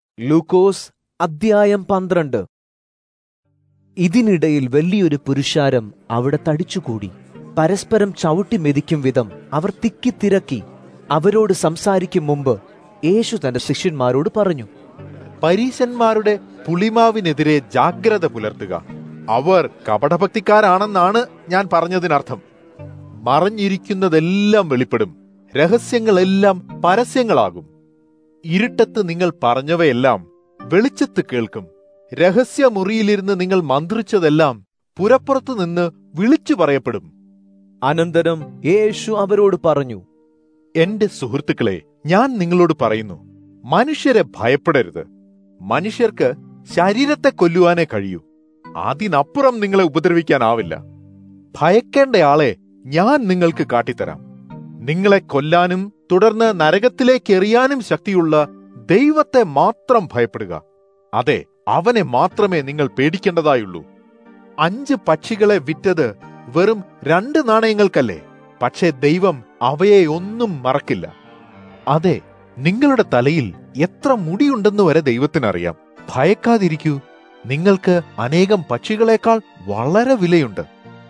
ലൂക്കോസ് അദ്ധ്യായം പന്ത്രണ്ട് ഇതിനിടയിൽ വലിയൊരു പുരുഷാരം അവിടെ തടിച്ചുകൂടി പരസ്പരം ചവിട്ടി മെതിക്കും വിധം അവർ തിക്കിത്തിരക്കി അവരോട് സംസാരിക്കും മുമ്പ് യേശു തന്റെ ശിഷ്യന്മാരോട് പറഞ്ഞു പരീശന്മാരുടെ പുളിമാവിനെതിരെ ജാഗ്രത പുലർത്തുക അവർ കപടഭക്തിക്കാരാണെന്നാണ് ഞാൻ പറഞ്ഞതിനർത്ഥം മറഞ്ഞിരിക്കുന്നതെല്ലാം വെളിപ്പെടും രഹസ്യങ്ങളെല്ലാം പരസ്യങ്ങളാകും ഇരുട്ടത്ത് നിങ്ങൾ പറഞ്ഞവയെല്ലാം വെളിച്ചത്ത് കേൾക്കും രഹസ്യമുറിയിലിരുന്ന് നിങ്ങൾ മന്ത്രിച്ചതെല്ലാം പുരപ്പുറത്തു നിന്ന് വിളിച്ചു പറയപ്പെടും അനന്തരം യേശു അവരോട് പറഞ്ഞു എന്റെ സുഹൃത്തുക്കളെ ഞാൻ നിങ്ങളോട് പറയുന്നു മനുഷ്യരെ ഭയപ്പെടരുത് മനുഷ്യർക്ക് ശരീരത്തെ കൊല്ലുവാനേ കഴിയൂ അതിനപ്പുറം നിങ്ങളെ ഉപദ്രവിക്കാനാവില്ല ഭയക്കേണ്ടയാളെ ഞാൻ നിങ്ങൾക്ക് കാട്ടിത്തരാം നിങ്ങളെ കൊല്ലാനും തുടർന്ന് നരകത്തിലേക്ക് എറിയാനും ശക്തിയുള്ള ദൈവത്തെ മാത്രം ഭയപ്പെടുക അതെ അവനെ മാത്രമേ നിങ്ങൾ പേടിക്കേണ്ടതായുള്ളൂ അഞ്ച് പക്ഷികളെ വിറ്റത് വെറും രണ്ട് നാണയങ്ങൾക്കല്ലേ പക്ഷേ ദൈവം അവയെ ഒന്നും മറക്കില്ല അതെ നിങ്ങളുടെ തലയിൽ എത്ര മുടിയുണ്ടെന്ന് വരെ ദൈവത്തിനറിയാം ഭയക്കാതിരിക്കൂ നിങ്ങൾക്ക് അനേകം പക്ഷികളെക്കാൾ വളരെ വിലയുണ്ട്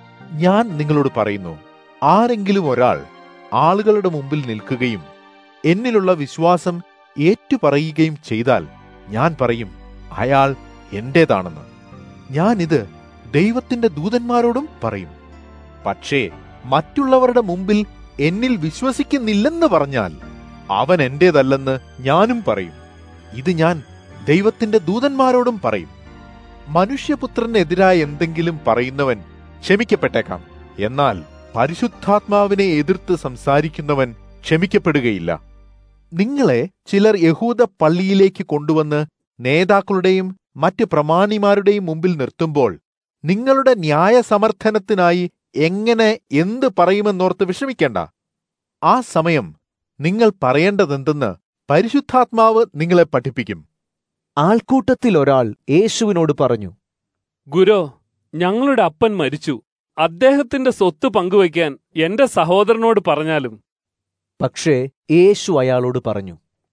ഞാൻ നിങ്ങളോട് പറയുന്നു ആരെങ്കിലും ഒരാൾ ആളുകളുടെ മുമ്പിൽ നിൽക്കുകയും എന്നിലുള്ള വിശ്വാസം ഏറ്റുപറയുകയും ചെയ്താൽ ഞാൻ പറയും അയാൾ എന്റേതാണെന്ന് ഞാനിത് ദൈവത്തിന്റെ ദൂതന്മാരോടും പറയും പക്ഷേ മറ്റുള്ളവരുടെ മുമ്പിൽ എന്നിൽ വിശ്വസിക്കുന്നില്ലെന്ന് പറഞ്ഞാൽ അവൻ എന്റേതല്ലെന്ന് ഞാനും പറയും ഇത് ഞാൻ ദൈവത്തിന്റെ ദൂതന്മാരോടും പറയും മനുഷ്യപുത്രനെതിരായ എന്തെങ്കിലും പറയുന്നവൻ ക്ഷമിക്കപ്പെട്ടേക്കാം എന്നാൽ പരിശുദ്ധാത്മാവിനെ എതിർത്ത് സംസാരിക്കുന്നവൻ ക്ഷമിക്കപ്പെടുകയില്ല നിങ്ങളെ ചിലർ യഹൂദ പള്ളിയിലേക്ക് കൊണ്ടുവന്ന് നേതാക്കളുടെയും മറ്റ് പ്രമാണിമാരുടെയും മുമ്പിൽ നിർത്തുമ്പോൾ നിങ്ങളുടെ ന്യായസമർത്ഥനത്തിനായി എങ്ങനെ എന്ത് പറയുമെന്നോർത്ത് വിഷമിക്കേണ്ട ആ സമയം നിങ്ങൾ പറയേണ്ടതെന്തെന്ന് പരിശുദ്ധാത്മാവ് നിങ്ങളെ പഠിപ്പിക്കും ആൾക്കൂട്ടത്തിൽ ഒരാൾ യേശുവിനോട് പറഞ്ഞു ഗുരോ ഞങ്ങളുടെ അപ്പൻ മരിച്ചു അദ്ദേഹത്തിന്റെ സ്വത്ത് പങ്കുവയ്ക്കാൻ എന്റെ സഹോദരനോട് പറഞ്ഞാലും പക്ഷേ യേശു അയാളോട് പറഞ്ഞു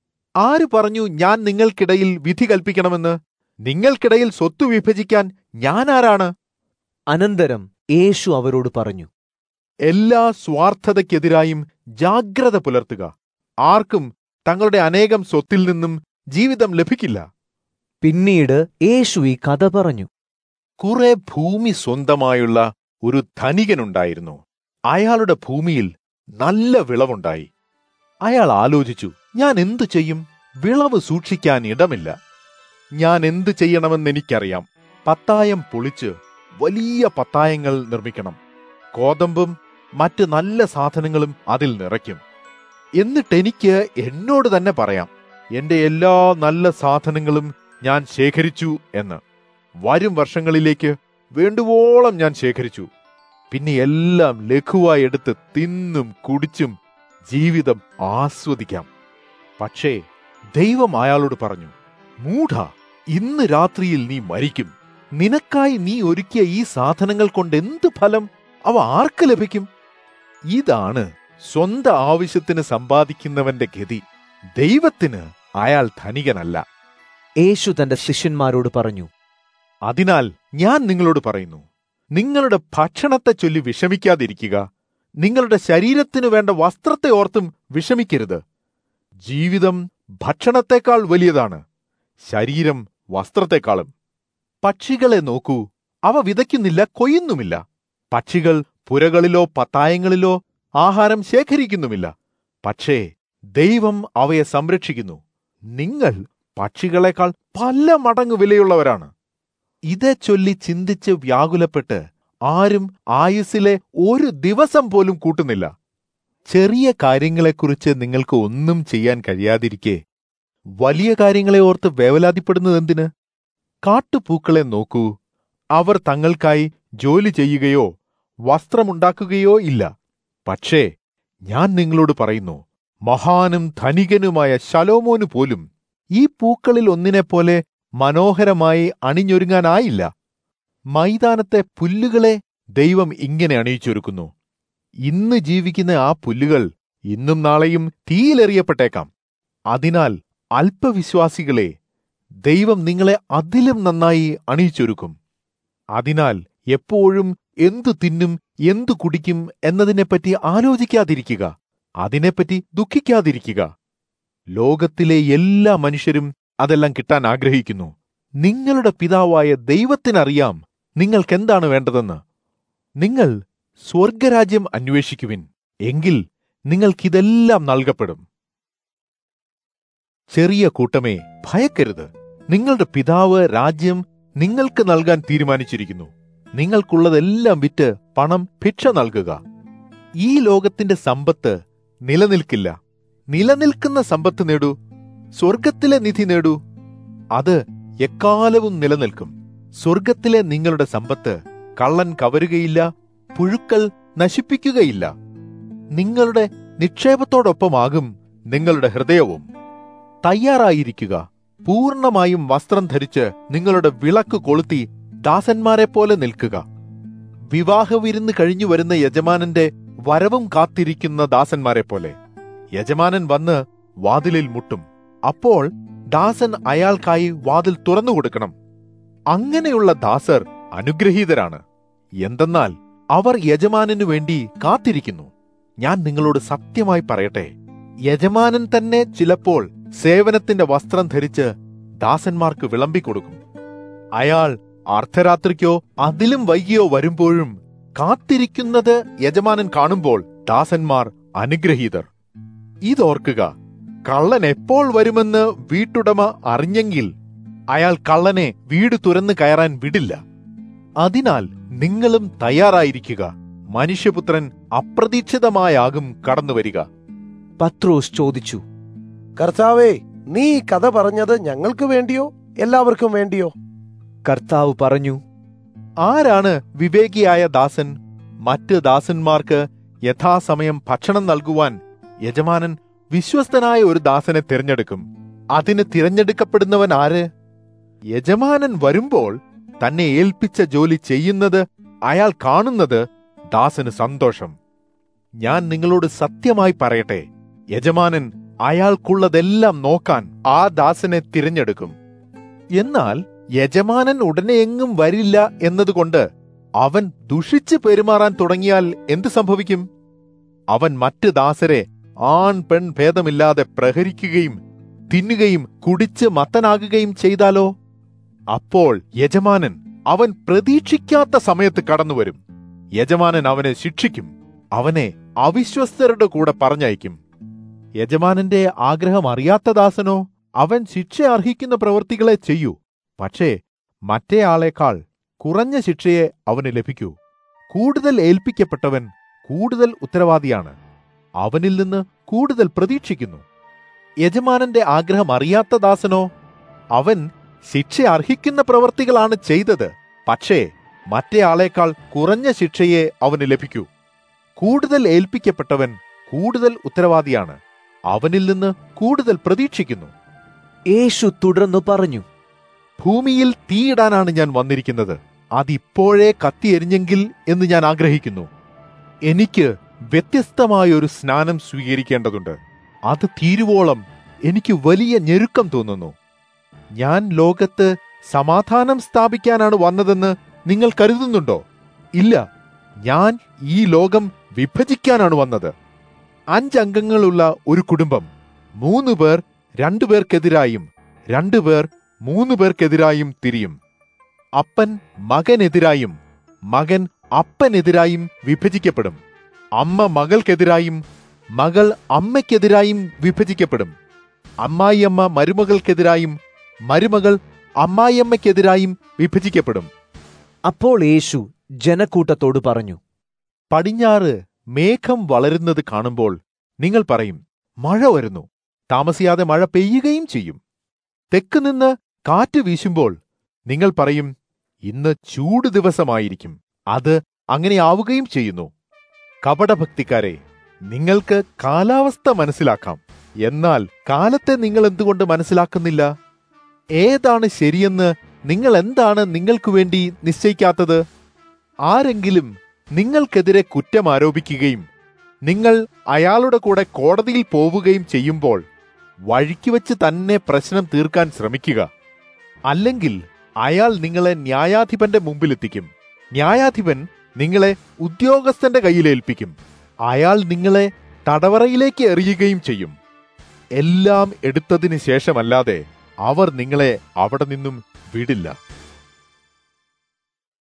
ആര് പറഞ്ഞു ഞാൻ നിങ്ങൾക്കിടയിൽ വിധി കൽപ്പിക്കണമെന്ന് നിങ്ങൾക്കിടയിൽ സ്വത്ത് വിഭജിക്കാൻ ഞാൻ ആരാണ് അനന്തരം യേശു അവരോട് പറഞ്ഞു എല്ലാ സ്വാർത്ഥതയ്ക്കെതിരായും ജാഗ്രത പുലർത്തുക ആർക്കും തങ്ങളുടെ അനേകം സ്വത്തിൽ നിന്നും ജീവിതം ലഭിക്കില്ല പിന്നീട് യേശു ഈ കഥ പറഞ്ഞു കുറെ ഭൂമി സ്വന്തമായുള്ള ഒരു ധനികനുണ്ടായിരുന്നു അയാളുടെ ഭൂമിയിൽ നല്ല വിളവുണ്ടായി അയാൾ ആലോചിച്ചു ഞാൻ എന്തു ചെയ്യും വിളവ് സൂക്ഷിക്കാൻ ഇടമില്ല ഞാൻ എന്തു ചെയ്യണമെന്ന് എനിക്കറിയാം പത്തായം പൊളിച്ച് വലിയ പത്തായങ്ങൾ നിർമ്മിക്കണം കോതമ്പും മറ്റ് നല്ല സാധനങ്ങളും അതിൽ നിറയ്ക്കും എന്നിട്ട് എനിക്ക് എന്നോട് തന്നെ പറയാം എന്റെ എല്ലാ നല്ല സാധനങ്ങളും ഞാൻ ശേഖരിച്ചു എന്ന് വരും വർഷങ്ങളിലേക്ക് വേണ്ടുവോളം ഞാൻ ശേഖരിച്ചു പിന്നെ എല്ലാം ലഘുവായി എടുത്ത് തിന്നും കുടിച്ചും ജീവിതം ആസ്വദിക്കാം പക്ഷേ ദൈവം അയാളോട് പറഞ്ഞു മൂഢ ഇന്ന് രാത്രിയിൽ നീ മരിക്കും നിനക്കായി നീ ഒരുക്കിയ ഈ സാധനങ്ങൾ കൊണ്ട് എന്ത് ഫലം അവ ആർക്ക് ലഭിക്കും ഇതാണ് സ്വന്തം ആവശ്യത്തിന് സമ്പാദിക്കുന്നവന്റെ ഗതി ദൈവത്തിന് അയാൾ ധനികനല്ല യേശു തന്റെ ശിഷ്യന്മാരോട് പറഞ്ഞു അതിനാൽ ഞാൻ നിങ്ങളോട് പറയുന്നു നിങ്ങളുടെ ഭക്ഷണത്തെ ചൊല്ലി വിഷമിക്കാതിരിക്കുക നിങ്ങളുടെ ശരീരത്തിനു വേണ്ട വസ്ത്രത്തെ ഓർത്തും വിഷമിക്കരുത് ജീവിതം ഭക്ഷണത്തെക്കാൾ വലിയതാണ് ശരീരം വസ്ത്രത്തെക്കാളും പക്ഷികളെ നോക്കൂ അവ വിതയ്ക്കുന്നില്ല കൊയ്യുന്നുമില്ല പക്ഷികൾ പുരകളിലോ പത്തായങ്ങളിലോ ആഹാരം ശേഖരിക്കുന്നുമില്ല പക്ഷേ ദൈവം അവയെ സംരക്ഷിക്കുന്നു നിങ്ങൾ പക്ഷികളെക്കാൾ പല മടങ്ങ് വിലയുള്ളവരാണ് ഇതേ ചൊല്ലി ചിന്തിച്ച് വ്യാകുലപ്പെട്ട് ആരും ആയുസ്സിലെ ഒരു ദിവസം പോലും കൂട്ടുന്നില്ല ചെറിയ കാര്യങ്ങളെക്കുറിച്ച് നിങ്ങൾക്ക് ഒന്നും ചെയ്യാൻ കഴിയാതിരിക്കെ വലിയ കാര്യങ്ങളെ ഓർത്ത് വേവലാതിപ്പെടുന്നതെന്തിന് കാട്ടുപൂക്കളെ നോക്കൂ അവർ തങ്ങൾക്കായി ജോലി ചെയ്യുകയോ വസ്ത്രമുണ്ടാക്കുകയോ ഇല്ല പക്ഷേ ഞാൻ നിങ്ങളോട് പറയുന്നു മഹാനും ധനികനുമായ ശലോമോനു പോലും ഈ പൂക്കളിൽ ഒന്നിനെപ്പോലെ മനോഹരമായി അണിഞ്ഞൊരുങ്ങാനായില്ല മൈതാനത്തെ പുല്ലുകളെ ദൈവം ഇങ്ങനെ അണിയിച്ചൊരുക്കുന്നു ഇന്ന് ജീവിക്കുന്ന ആ പുല്ലുകൾ ഇന്നും നാളെയും തീയിലെറിയപ്പെട്ടേക്കാം അതിനാൽ അല്പവിശ്വാസികളെ ദൈവം നിങ്ങളെ അതിലും നന്നായി അണിയിച്ചൊരുക്കും അതിനാൽ എപ്പോഴും എന്തു തിന്നും എന്തു കുടിക്കും എന്നതിനെപ്പറ്റി ആലോചിക്കാതിരിക്കുക അതിനെപ്പറ്റി ദുഃഖിക്കാതിരിക്കുക ലോകത്തിലെ എല്ലാ മനുഷ്യരും അതെല്ലാം കിട്ടാൻ ആഗ്രഹിക്കുന്നു നിങ്ങളുടെ പിതാവായ ദൈവത്തിനറിയാം നിങ്ങൾക്കെന്താണ് വേണ്ടതെന്ന് നിങ്ങൾ സ്വർഗരാജ്യം അന്വേഷിക്കുവിൻ എങ്കിൽ നിങ്ങൾക്കിതെല്ലാം നൽകപ്പെടും ചെറിയ കൂട്ടമേ ഭയക്കരുത് നിങ്ങളുടെ പിതാവ് രാജ്യം നിങ്ങൾക്ക് നൽകാൻ തീരുമാനിച്ചിരിക്കുന്നു നിങ്ങൾക്കുള്ളതെല്ലാം വിറ്റ് പണം ഭിക്ഷ നൽകുക ഈ ലോകത്തിന്റെ സമ്പത്ത് നിലനിൽക്കില്ല നിലനിൽക്കുന്ന സമ്പത്ത് നേടൂ സ്വർഗത്തിലെ നിധി നേടൂ അത് എക്കാലവും നിലനിൽക്കും സ്വർഗത്തിലെ നിങ്ങളുടെ സമ്പത്ത് കള്ളൻ കവരുകയില്ല പുഴുക്കൾ നശിപ്പിക്കുകയില്ല നിങ്ങളുടെ നിക്ഷേപത്തോടൊപ്പമാകും നിങ്ങളുടെ ഹൃദയവും തയ്യാറായിരിക്കുക പൂർണ്ണമായും വസ്ത്രം ധരിച്ച് നിങ്ങളുടെ വിളക്ക് കൊളുത്തി ദാസന്മാരെ പോലെ നിൽക്കുക വിവാഹവിരുന്ന് കഴിഞ്ഞു വരുന്ന യജമാനന്റെ വരവും കാത്തിരിക്കുന്ന ദാസന്മാരെ പോലെ യജമാനൻ വന്ന് വാതിലിൽ മുട്ടും അപ്പോൾ ദാസൻ അയാൾക്കായി വാതിൽ തുറന്നു കൊടുക്കണം അങ്ങനെയുള്ള ദാസർ അനുഗ്രഹീതരാണ് എന്തെന്നാൽ അവർ യജമാനനു വേണ്ടി കാത്തിരിക്കുന്നു ഞാൻ നിങ്ങളോട് സത്യമായി പറയട്ടെ യജമാനൻ തന്നെ ചിലപ്പോൾ സേവനത്തിന്റെ വസ്ത്രം ധരിച്ച് ദാസന്മാർക്ക് വിളമ്പിക്കൊടുക്കും അയാൾ അർദ്ധരാത്രിക്കോ അതിലും വൈകിയോ വരുമ്പോഴും കാത്തിരിക്കുന്നത് യജമാനൻ കാണുമ്പോൾ ദാസന്മാർ അനുഗ്രഹീതർ ഇതോർക്കുക കള്ളൻ എപ്പോൾ വരുമെന്ന് വീട്ടുടമ അറിഞ്ഞെങ്കിൽ അയാൾ കള്ളനെ വീട് തുറന്നു കയറാൻ വിടില്ല അതിനാൽ നിങ്ങളും തയ്യാറായിരിക്കുക മനുഷ്യപുത്രൻ അപ്രതീക്ഷിതമായാകും കടന്നുവരിക പത്രോസ് ചോദിച്ചു കർത്താവേ നീ ഈ കഥ പറഞ്ഞത് ഞങ്ങൾക്ക് വേണ്ടിയോ എല്ലാവർക്കും വേണ്ടിയോ കർത്താവ് പറഞ്ഞു ആരാണ് വിവേകിയായ ദാസൻ മറ്റ് ദാസന്മാർക്ക് യഥാസമയം ഭക്ഷണം നൽകുവാൻ യജമാനൻ വിശ്വസ്തനായ ഒരു ദാസനെ തിരഞ്ഞെടുക്കും അതിന് തിരഞ്ഞെടുക്കപ്പെടുന്നവൻ ആര് യജമാനൻ വരുമ്പോൾ തന്നെ ഏൽപ്പിച്ച ജോലി ചെയ്യുന്നത് അയാൾ കാണുന്നത് ദാസന് സന്തോഷം ഞാൻ നിങ്ങളോട് സത്യമായി പറയട്ടെ യജമാനൻ അയാൾക്കുള്ളതെല്ലാം നോക്കാൻ ആ ദാസനെ തിരഞ്ഞെടുക്കും എന്നാൽ യജമാനൻ ഉടനെ എങ്ങും വരില്ല എന്നതുകൊണ്ട് അവൻ ദുഷിച്ച് പെരുമാറാൻ തുടങ്ങിയാൽ എന്തു സംഭവിക്കും അവൻ മറ്റ് ദാസരെ ആൺ പെൺ ഭേദമില്ലാതെ പ്രഹരിക്കുകയും തിന്നുകയും കുടിച്ച് മത്തനാകുകയും ചെയ്താലോ അപ്പോൾ യജമാനൻ അവൻ പ്രതീക്ഷിക്കാത്ത സമയത്ത് കടന്നുവരും യജമാനൻ അവനെ ശിക്ഷിക്കും അവനെ അവിശ്വസ്തരുടെ കൂടെ പറഞ്ഞയക്കും യജമാനന്റെ ആഗ്രഹം അറിയാത്ത ദാസനോ അവൻ ശിക്ഷ അർഹിക്കുന്ന പ്രവൃത്തികളെ ചെയ്യൂ പക്ഷേ മറ്റേ ആളേക്കാൾ കുറഞ്ഞ ശിക്ഷയെ അവന് ലഭിക്കൂ കൂടുതൽ ഏൽപ്പിക്കപ്പെട്ടവൻ കൂടുതൽ ഉത്തരവാദിയാണ് അവനിൽ നിന്ന് കൂടുതൽ പ്രതീക്ഷിക്കുന്നു യജമാനന്റെ ആഗ്രഹം അറിയാത്ത ദാസനോ അവൻ ശിക്ഷ അർഹിക്കുന്ന പ്രവൃത്തികളാണ് ചെയ്തത് പക്ഷേ മറ്റേ ആളേക്കാൾ കുറഞ്ഞ ശിക്ഷയെ അവന് ലഭിക്കൂ കൂടുതൽ ഏൽപ്പിക്കപ്പെട്ടവൻ കൂടുതൽ ഉത്തരവാദിയാണ് അവനിൽ നിന്ന് കൂടുതൽ പ്രതീക്ഷിക്കുന്നു യേശു തുടർന്നു പറഞ്ഞു ഭൂമിയിൽ തീയിടാനാണ് ഞാൻ വന്നിരിക്കുന്നത് അതിപ്പോഴേ കത്തിയെരിഞ്ഞെങ്കിൽ എന്ന് ഞാൻ ആഗ്രഹിക്കുന്നു എനിക്ക് വ്യത്യസ്തമായ ഒരു സ്നാനം സ്വീകരിക്കേണ്ടതുണ്ട് അത് തീരുവോളം എനിക്ക് വലിയ ഞെരുക്കം തോന്നുന്നു ഞാൻ ലോകത്ത് സമാധാനം സ്ഥാപിക്കാനാണ് വന്നതെന്ന് നിങ്ങൾ കരുതുന്നുണ്ടോ ഇല്ല ഞാൻ ഈ ലോകം വിഭജിക്കാനാണ് വന്നത് അഞ്ചംഗങ്ങളുള്ള ഒരു കുടുംബം മൂന്ന് പേർ രണ്ടുപേർക്കെതിരായും രണ്ടുപേർ മൂന്ന് പേർക്കെതിരായും തിരിയും അപ്പൻ മകനെതിരായും മകൻ അപ്പനെതിരായും വിഭജിക്കപ്പെടും അമ്മ മകൾക്കെതിരായും മകൾ അമ്മയ്ക്കെതിരായും വിഭജിക്കപ്പെടും അമ്മായിയമ്മ മരുമകൾക്കെതിരായും മരുമകൾ അമ്മായിയമ്മയ്ക്കെതിരായും വിഭജിക്കപ്പെടും അപ്പോൾ യേശു ജനക്കൂട്ടത്തോട് പറഞ്ഞു പടിഞ്ഞാറ് മേഘം വളരുന്നത് കാണുമ്പോൾ നിങ്ങൾ പറയും മഴ വരുന്നു താമസിയാതെ മഴ പെയ്യുകയും ചെയ്യും തെക്ക് നിന്ന് കാറ്റ് വീശുമ്പോൾ നിങ്ങൾ പറയും ഇന്ന് ചൂട് ദിവസമായിരിക്കും അത് അങ്ങനെ ആവുകയും ചെയ്യുന്നു കപടഭക്തിക്കാരെ നിങ്ങൾക്ക് കാലാവസ്ഥ മനസ്സിലാക്കാം എന്നാൽ കാലത്തെ നിങ്ങൾ എന്തുകൊണ്ട് മനസ്സിലാക്കുന്നില്ല ഏതാണ് ശരിയെന്ന് നിങ്ങൾ എന്താണ് നിങ്ങൾക്ക് വേണ്ടി നിശ്ചയിക്കാത്തത് ആരെങ്കിലും നിങ്ങൾക്കെതിരെ കുറ്റം ആരോപിക്കുകയും നിങ്ങൾ അയാളുടെ കൂടെ കോടതിയിൽ പോവുകയും ചെയ്യുമ്പോൾ വഴിക്ക് വെച്ച് തന്നെ പ്രശ്നം തീർക്കാൻ ശ്രമിക്കുക അല്ലെങ്കിൽ അയാൾ നിങ്ങളെ ന്യായാധിപന്റെ മുമ്പിലെത്തിക്കും ന്യായാധിപൻ നിങ്ങളെ ഉദ്യോഗസ്ഥന്റെ കയ്യിലേൽപ്പിക്കും അയാൾ നിങ്ങളെ തടവറയിലേക്ക് എറിയുകയും ചെയ്യും എല്ലാം എടുത്തതിന് ശേഷമല്ലാതെ അവർ നിങ്ങളെ അവിടെ നിന്നും വിടില്ല